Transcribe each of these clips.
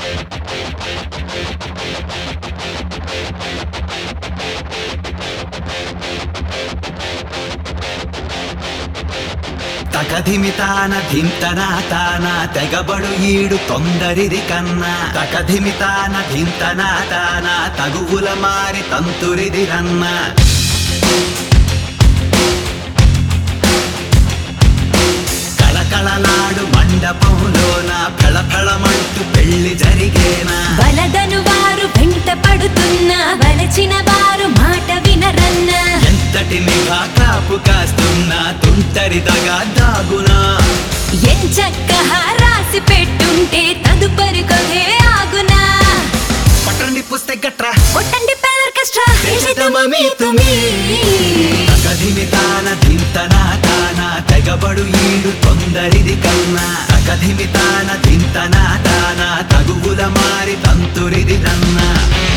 తకధిమితాన ధింతన తాన తెగబడు ఈడు తొందరిది కన్నా తకధిమితాన ధింతన తాన తగువుల మారి తంతురిది రన్న కళకళలాడు మండపంలోన ఫళఫళమంటూ పెళ్లి జరిగేనా వలదను వారు వెంట పడుతున్న వలచిన వారు మాట వినరన్న ఎంతటి నిఘా కాపు కాస్తున్నా తుంటరిదగా దాగునా ఎంచక్క రాసి పెట్టుంటే తదుపరి కథే ఆగునా పట్టండి పుస్తక గట్రా కొట్టండి పెదర్కెస్ట్రా దేశతమమి తుమి తకధిమితాన ధింతన తాన తెగబడు ఈడు తొందరిది కన్నా తకధిమితాన ధింతన తాన తగువుల మారి తంతురిది రన్నా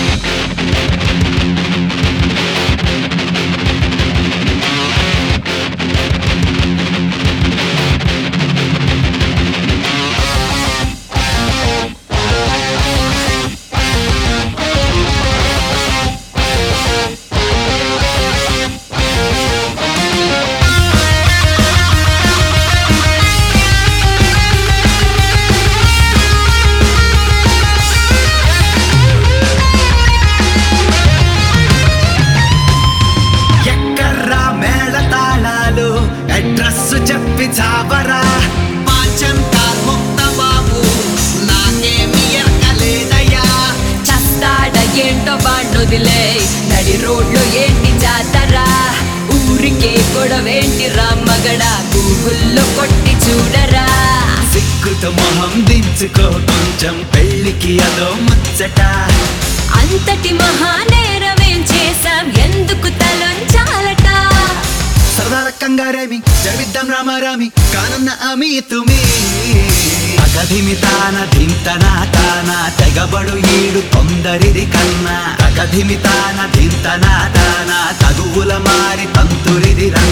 ఎక్కర్రా మేళ తాళాలు అడ్రస్ చెప్పి చావరా పాచంతా ముక్త బాబు నాకేమి ఎరకలేదయ్యా చస్తాడ ఏంటో బాండొదిలే నడి రోడ్లో ఏంటి జాతరా ఊరికే గొడవేంటి రామ్మగడ గూగుల్లో కొట్టి చూడరా సిగ్గుతో మొహం దించుకో కొంచెం పెళ్ళికి అదో ముచ్చట అంతటి మహానేరమేం చేశాం ఎందుకు తలొంచాలట సరదాల కంగారేమి జరిద్దాం రామారామి కానున్న అమి తుమి తగధిమి తాన ధింతన తాన తెగబడు ఈడు తొందరిది కన్నా తగధిమి తాన ధింతన తాన తగువుల మారి తంతురిది రన్న